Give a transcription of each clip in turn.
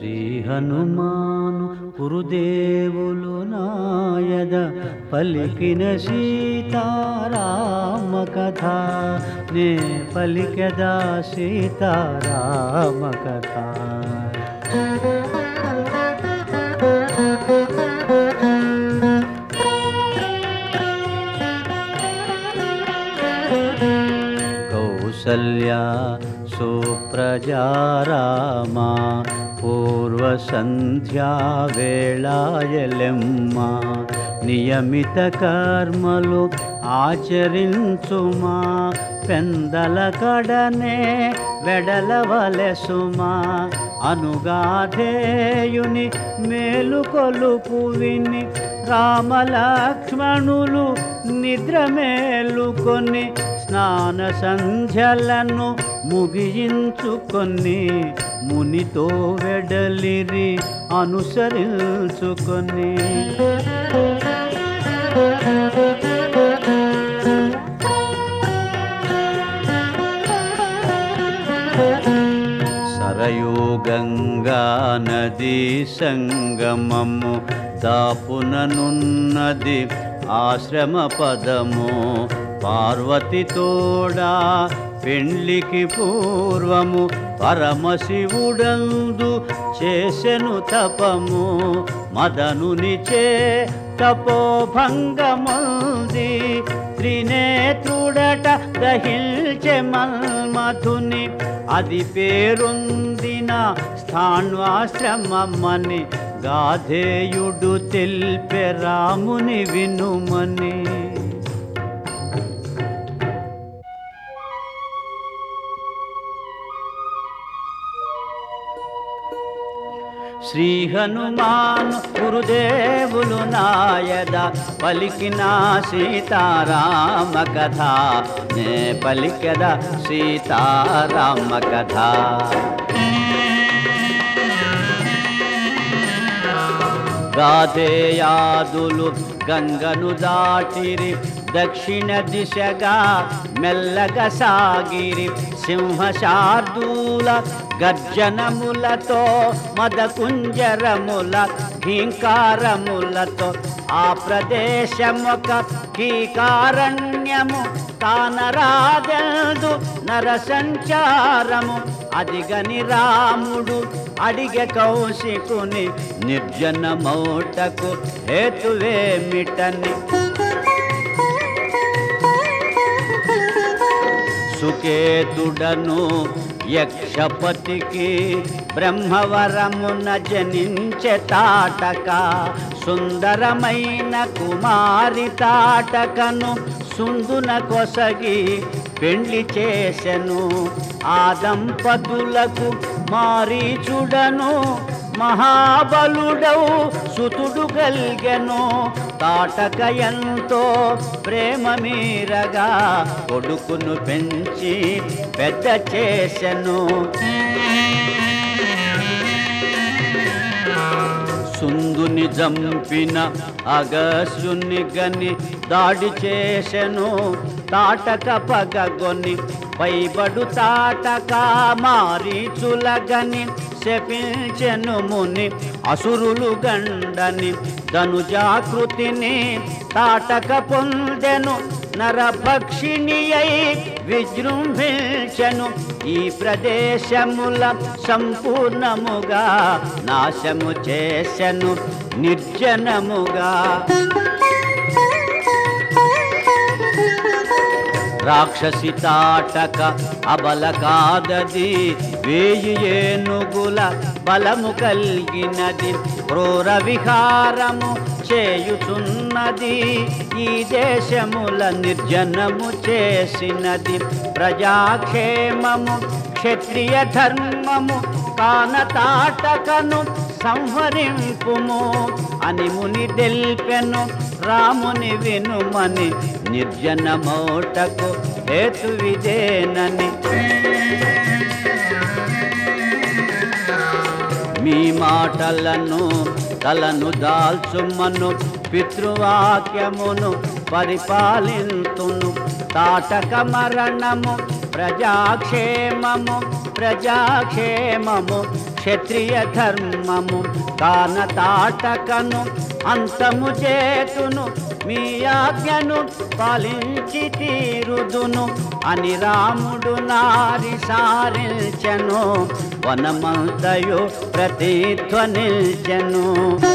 శ్రీ హనుమాను గురుదేవులు నాయద పలికిన సీతారామ కథ నే పలికెదా సీతారామ కథ కౌసల్య సుప్రజారామా పూర్వసంధ్యా వేళాయలెమ్మ నియమిత కర్మలు ఆచరించుమా పెందల కడనే వెడలవలెసుమా అనుగాధేయుని మేలుకొలుపు విని రామలక్ష్మణులు నిద్ర మేలుకొని స్నాన సంధ్యలను ముగించుకొని మునితో వెడలిరి అనుసరించుకొని సరయూ గంగా నది సంగమము దాపుననున్నది ఆశ్రమ పదము పార్వతి తోడా పెండ్లికి పూర్వము పరమశివుడందు చేసెను తపము మదనునిచే తపోభంగముంది త్రినేత్రుడట దహిల్చె మల్మధుని అది పేరొందిన స్థాన్వాశ్రమమని గాధేయుడు తెల్పె రాముని వినుమని శ్రీ హనుమాన్ గురుదేవులు నాయద పలికిన సీతారామ కథ నే పలికద సీతారామ కథ గాధేయాదులు గంగను దాటిరి దక్షిణ దిశగా మెల్లగా సాగిరి సింహశార్దూల గర్జనములతో మదకుంజరముల ఘీంకారములతో ఆ ప్రదేశమొక కీకారణ్యము కానరాదెల్దు నర సంచారము అదిగని రాముడు అడిగ కౌశికుని నిర్జనమౌటకు హేతువేమిటని సుకేతుడను యక్షపతికి బ్రహ్మవరమున జనించె తాటక సుందరమైన కుమారి తాటకను సుందున కొసగి పెండ్లి చేసెను ఆ దంపతులకు మారీచుడను మహాబలుడవు సుతుడు గల్గెను తాటక ఎంతో ప్రేమ మీరగా కొడుకును పెంచి పెద్ద చేసెను సుందుని జంపిన అగస్యుని గని దాడి చేసెను తాటక పగగొని పైబడు తాటక మారీచులగని శపించెను ముని అసురులు గండని ధనుజాకృతిని తాటక పొందెను నరభక్షిణి అయి విజృంభించెను ఈ ప్రదేశముల సంపూర్ణముగా నాశము చేసెను నిర్జనముగా రాక్షసి తాటక అబల కాదది వేయి ఏనుగుల బలము కలిగినది క్రూర విహారము చేయుచున్నది ఈ దేశముల నిర్జనము చేసినది ప్రజాక్షేమము క్షత్రియ ధర్మము కాన తాటకను సంహరింపుము అని ముని తెల్పెను రాముని వినుమని నిర్జనమోటకు హేతువిదేనని మీ మాటలను తలను దాల్చుమను పితృవాక్యమును పరిపాలింతును తాటక మరణము ప్రజాక్షేమము ప్రజాక్షేమము క్షత్రియ ధర్మము కాన తాటకను అంతము చేతును మీ ఆజ్ఞను పాలించి తీరుదును అని రాముడు నారి సారించెను వనమంతయు ప్రతిధ్వనిల్చెను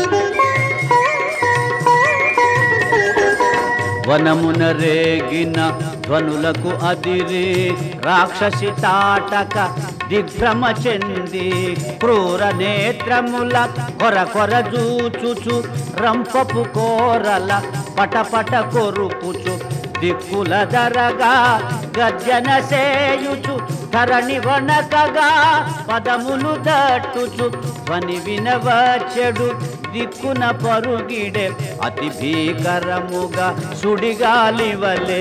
వనమున రేగిన ధ్వనులకు అదిరి రాక్షసి తాటక దిగ్భ్రమ చెంది క్రూర నేత్రముల కొర కొర జూచుచు రంపపు కోరల పటపట కొరుకుచు దిక్కుల దరగా గర్జన సేయుచు ధరణి వణకగా పదములు దట్టుచు ధ్వని వినవచెడు దిక్కున పరుగిడే అతి భీకరముగా సుడిగాలి వలే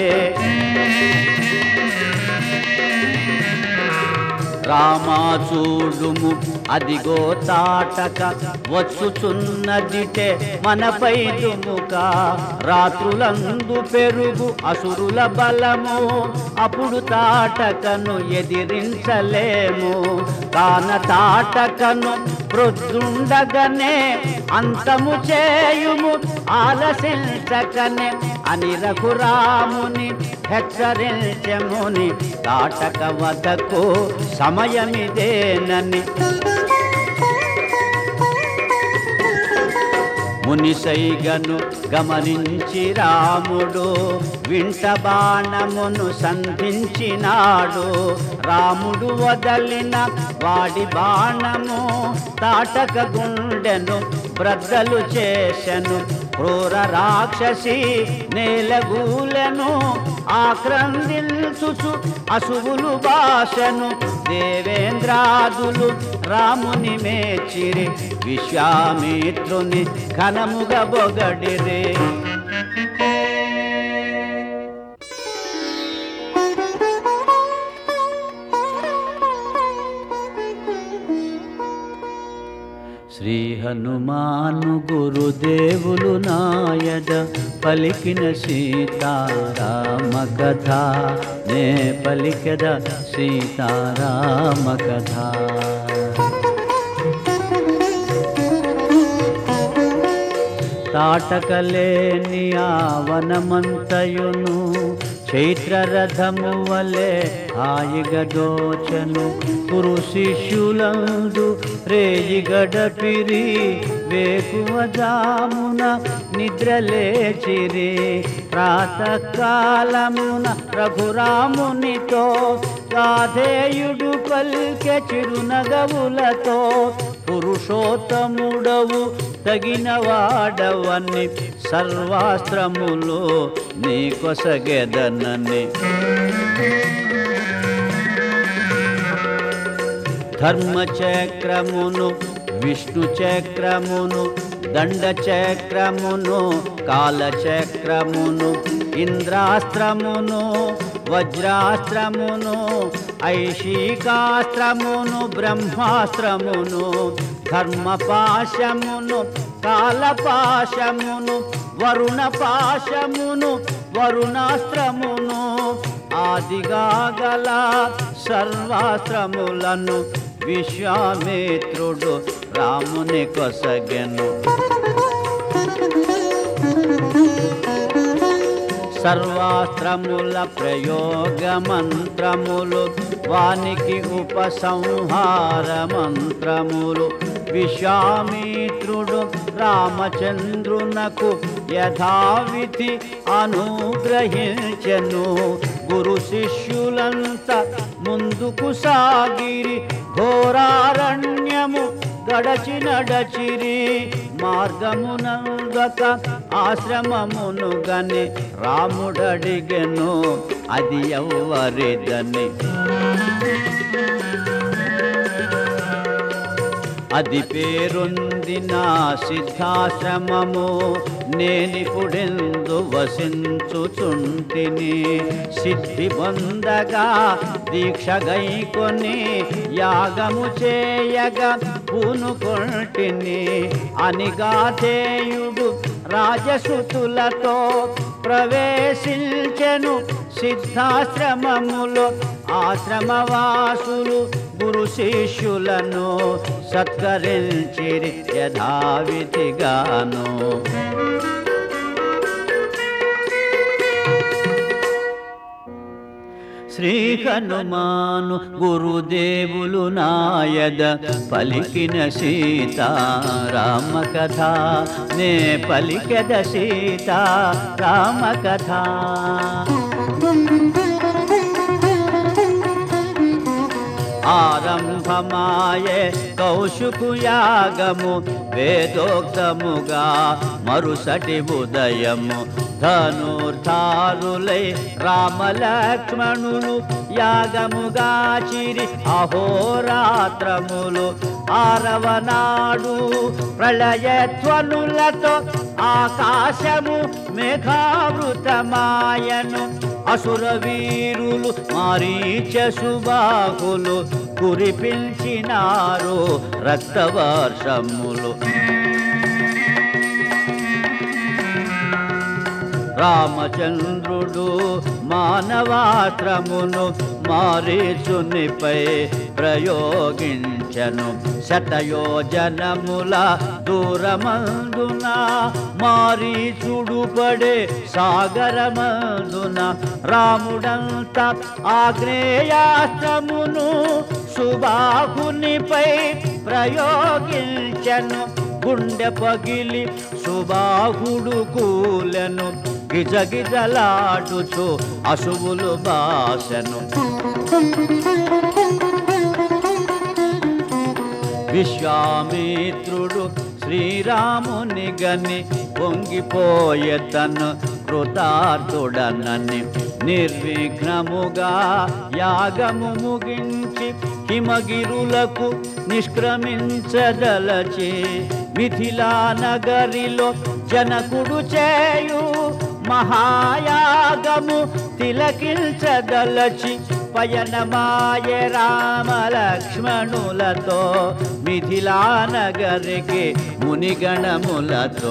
రామాచూడుము అదిగో తాటక వచ్చుచున్నదిటే మనపై దుముక రాత్రులందు పెరుగు అసురుల బలము అప్పుడు తాటకను ఎదిరించలేము కాన తాటకను ప్రొద్దుండగనే అంతము చేయుము ఆలసించకనే అని రఘురాముని హెచ్చరించముని తాటక వదకు సమయమిదేనని మునిసైగను గమనించి రాముడు వింట బాణమును సంధించినాడు రాముడు వదలిన వాడి బాణము తాటక గుండెను బ్రద్దలు చేసెను క్రూర రాక్షసి నేలగూలెను ఆక్రందించుచు అసువులు భాషను దేవేంద్రాదులు రాముని మేచిరి విశ్వామిత్రుని ఘనముగా బొగడిరే శ్రీ హనుమాను గురుదేవులు నాయద పలికిన సీతారామ కథ నే పలికద సీతారామ కథ తాటకలేని ఆ వనమంతయును చైత్రరథము వలె హాయిగా దోచను కురు శిష్యులందు రేయి గడపిరి వేకువ జామున నిద్రలేచిరి ప్రాతకాలమున రఘురామునితో గాధేయుడు పల్కె చిరునగవులతో పురుషోత్తముడవు తగిన వాడవని సర్వాస్త్రములు నీ కొసగెదనని ధర్మచక్రమును విష్ణు చక్రమును దండ చక్రమును కాలచక్రమును ఇంద్రాస్త్రమును వజ్రాస్త్రమును ఐషికాస్త్రమును బ్రహ్మాస్త్రమును ధర్మపాశమును కాలపాశమును వరుణ పాశమును వరుణాస్త్రమును ఆదిగా గల సర్వాస్త్రములను విశ్వామిత్రుడు రాముని కొసగెను సర్వాస్త్రముల ప్రయోగ మంత్రములు వానికి ఉపసంహార మంత్రములు విశ్వామిత్రుడు రామచంద్రునకు యథావిధి అనుగ్రహించెను గురు శిష్యులంతా ముందుకు సాగిరి ఘోరారణ్యము గడచి నడచిరి మార్గమునందక ఆశ్రమమును గని రాముడడిగెను అది ఎవ్వరిదని అది పేరొందిన సిద్ధాశ్రమము నేనిపుడెందు వసించుచుంటిని సిద్ధి పొందగా దీక్ష గైకొని యాగము చేయగా పూనుకొంటిని అనిగాధేయుడు రాజసుతులతో ప్రవేశించెను సిద్ధాశ్రమములో ఆశ్రమవాసులు గురు శిష్యులను సత్కరించిరి యథావిధిగాను శ్రీ హనుమాను గురుదేవులు నాయద పలికిన సీతారామ కథ నే పలికెద సీతారామ కథ ఆరంభమాయే కౌశుకు యాగము వేదోక్తముగా మరుసటి ఉదయము ధనుర్ధారులై రామలక్ష్మణులు యాగముగా చిరి అహోరాత్రములు ఆరవ నాడు ప్రళయధ్వనులతో ఆకాశము మేఘావృతమాయను అసుర వీరులు మారీచ సుబాహులు కురిపించినారు రక్తవర్షములు రామచంద్రుడు మానవాత్రమును మారీచునిపై ప్రయోగించను శతయోజనముల దూరమందున మారీచుడు పడే సాగరమందున రాముడంత ఆగ్నేయాస్త్రమును సుబాహునిపై ప్రయోగించను గుండె పగిలి సుబాహుడు కూలెను గిజగిజలాడుచు అశువులు బాసెను విశ్వామిత్రుడు శ్రీరాముని గని పొంగిపోయే తను కృతార్థుడనని నిర్విఘ్నముగా యాగము ముగించి హిమగిరులకు నిష్క్రమించదలచి మిథిలా నగరిలో జనకుడు చేయు మహాయాగము తిలకించదలచి పయనమాయ రామ లక్ష్మణులతో మిథిలా నగరికి మునిగణములతో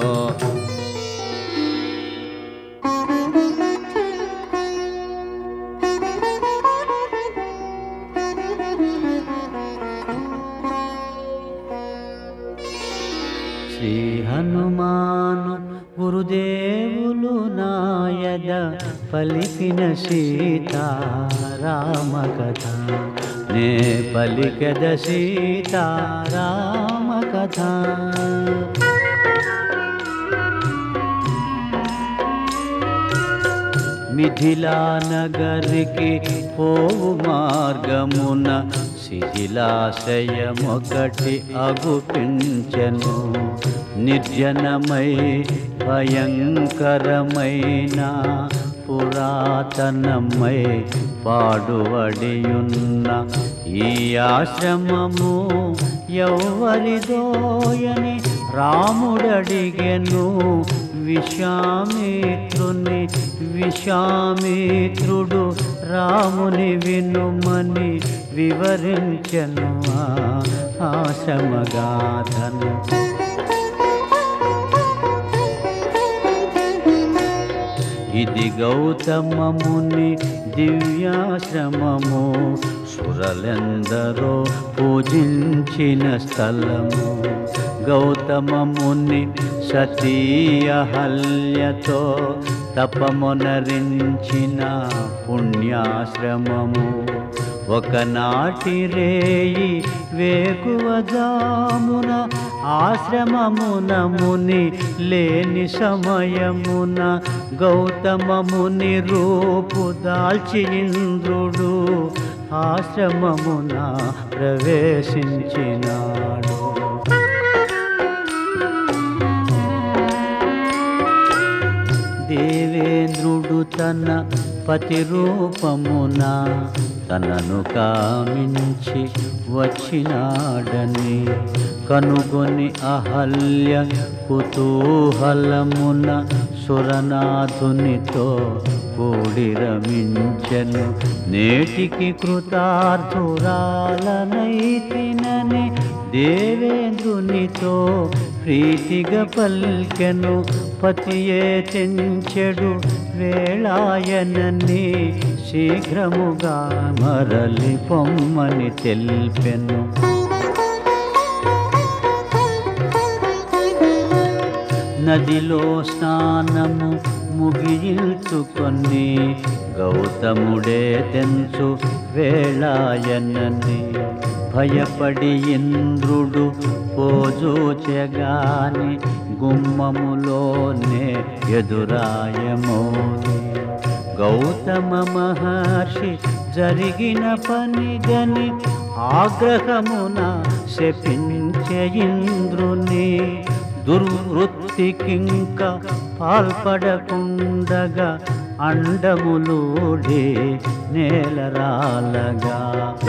శ్రీ హనుమాను గురుదేవులు నాయద పలికిన సీతారామ కథ నే పలికద సీతారామ కథ మిథిలా నగరికి పోవు మార్గమున శిథిలాశయమొకటి అగుపించెను నిర్జనమై భయంకరమైన పురాతనమై పాడువడియున్న ఈ ఆశ్రమము ఎవ్వరిదోయని రాముడడిగెను విశ్వామిత్రుని విశ్వామిత్రుడు రాముని వినుమని వివరించను ఆ ఆశ్రమగాథను ఇది గౌతమముని దివ్యాశ్రమము సురలెందరో పూజించిన స్థలము గౌతమముని సతీయహల్యతో తపమునరించిన పుణ్యాశ్రమము ఒకనాటి రేయి వేకువజామున ఆశ్రమమున ముని లేని సమయమున గౌతమముని రూపు దాల్చి ఇంద్రుడు ఆశ్రమమున ప్రవేశించినాడు దేవేంద్రుడు తన పతి రూపమున తనను కామించి వచ్చినాడని కనుగొని అహల్య కుతూహలమున సురనాథునితో కూడి రమించెను నేటికి కృతార్థురాలనైతినని దేవేంద్రునితో ప్రీతిగా పల్కెను పతియే తెంచెడు వేళాయనని శీఘ్రముగా మరలి పొమ్మని తెల్పెను నదిలో స్నానము ముగిల్చుకొని గౌతముడే తెంచు వేళాయనని భయపడి ఇంద్రుడు పోజూచెగాని గుమ్మములోనే ఎదురాయమోని గౌతమ మహర్షి జరిగిన పని గని ఆగ్రహమున శపించే ఇంద్రుని దుర్వృత్తికింక పాల్పడకుండగా అండములూడి నేలరాలగా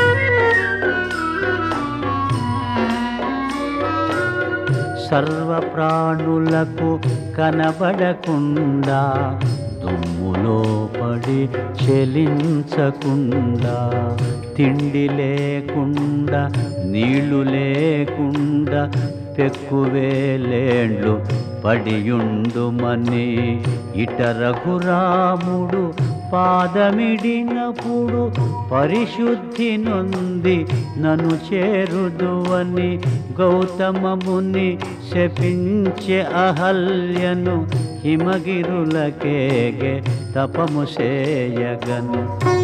సర్వ ప్రాణులకు కనబడకుండా దుమ్ములో పడి చెలించకుండా తిండి లేకుండా నీళ్లు లేకుండా పెక్కువేలేండ్లు పడియుండుమని ఇట రఘురాముడు పాదమిడినప్పుడు పరిశుద్ధి నొంది నన్ను చేరుదువని గౌతమముని శపించే అహల్యను హిమగిరులకేగే తపము చేయగను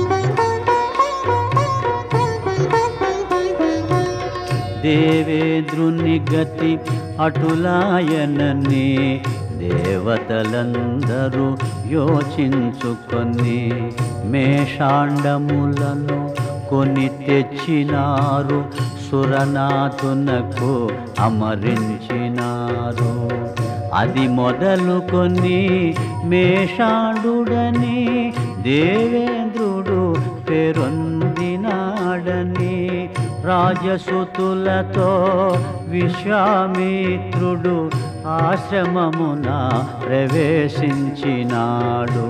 దేవేంద్రుని గతి అటులాయనని దేవతలందరూ యోచించుకొని మేషాండములను కొని తెచ్చినారు సురనాథునకు అమరించినారు అది మొదలుకొని మేషాండుడని దేవేంద్రుడు పేరొందినాడని రాజసుతులతో విశ్వామిత్రుడు ఆశ్రమమున ప్రవేశించినాడు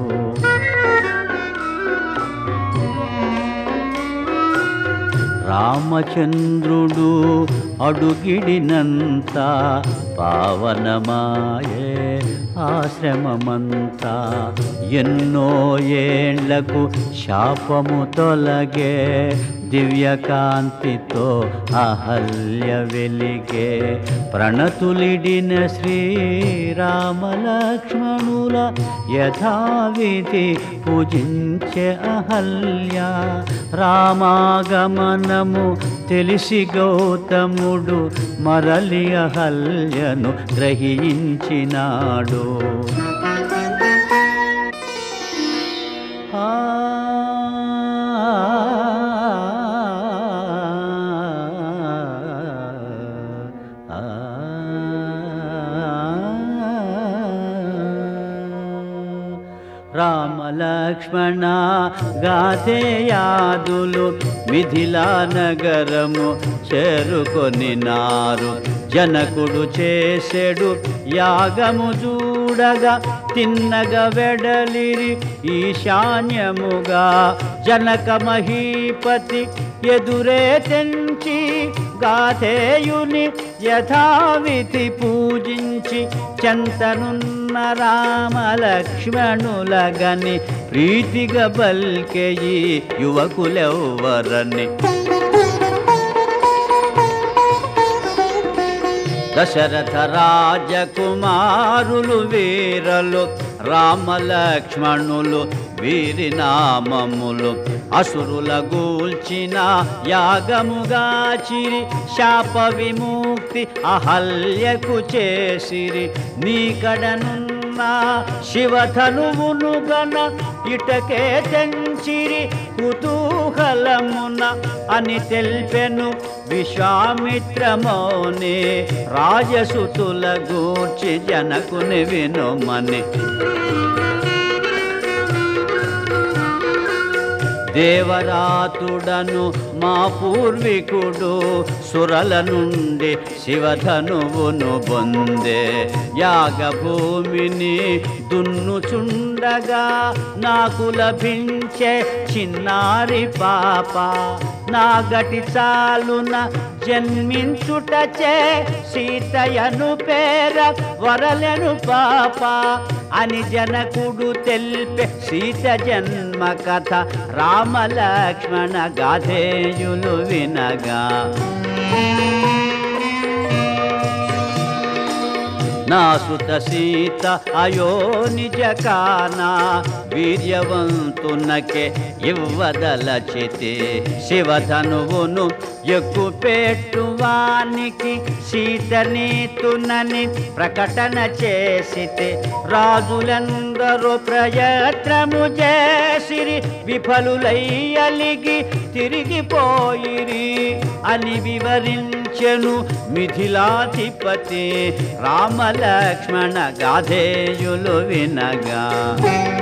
రామచంద్రుడు అడుగిడినంత పావనమాయే ఆశ్రమమంతా ఎన్నో ఏండ్లకు శాపము తొలగే దివ్యకాంతితో అహల్య వెలిగే ప్రణతులిడిన శ్రీరామలక్ష్మణుల యథావిధి పూజించే అహల్య రామాగమనము తెలిసి గౌతముడు మరలి అహల్యను గ్రహించినాడు ఆ రామలక్ష్మణ గాధేయాదులు మిథిలా నగరము చేరుకొని నారు జనకుడు చేసెడు యాగము చూడగా తిన్నగా వెడలిరి ఈశాన్యముగా జనక మహీపతి ఎదురే తెంచి గాధేయుని యథావిధి పూజించి చెంతనున్న రామలక్ష్మణులగని ప్రీతిగా బల్కెయి యువకులెవ్వరని దశరథ రాజకుమారులు వీరలు రామలక్ష్మణులు వీరి నామములు అసురుల గూల్చిన యాగముగా చిరి శాప విముక్తి అహల్యకు చేసిరి నీకడనున్న శివధనువును గన ఇటకే తెంచిరి కుతూహలమున అని తెల్పెను విశ్వామిత్రమౌని రాజసుతుల గూర్చి జనకుని వినుమని దేవరాతుడను మా పూర్వీకుడు సురల నుండి శివధనువును బొందే యాగభూమిని దున్నుచుండగా నాకు లభించే చిన్నారి పాప నా గటి చాలున జన్మించుటచే సీతయను పేర వరలను పాప అని జనకుడు తెల్పే సీత జన్మ కథ రామలక్ష్మణ గాధేయులు వినగా నా సుత సీత అయో నిజ కానా వీర్యవంతునకే ఇవ్వదలచితే శివధనువును ఎక్కు పెట్టువానికి సీతనీతునని ప్రకటన చేసితే రాజులందరూ ప్రయత్నము చేసిరి విఫలులయ్యలిగి తిరిగిపోయిరి అని వివరించెను మిథిలాధిపతి రామలక్ష్మణ గాధేయులు వినగా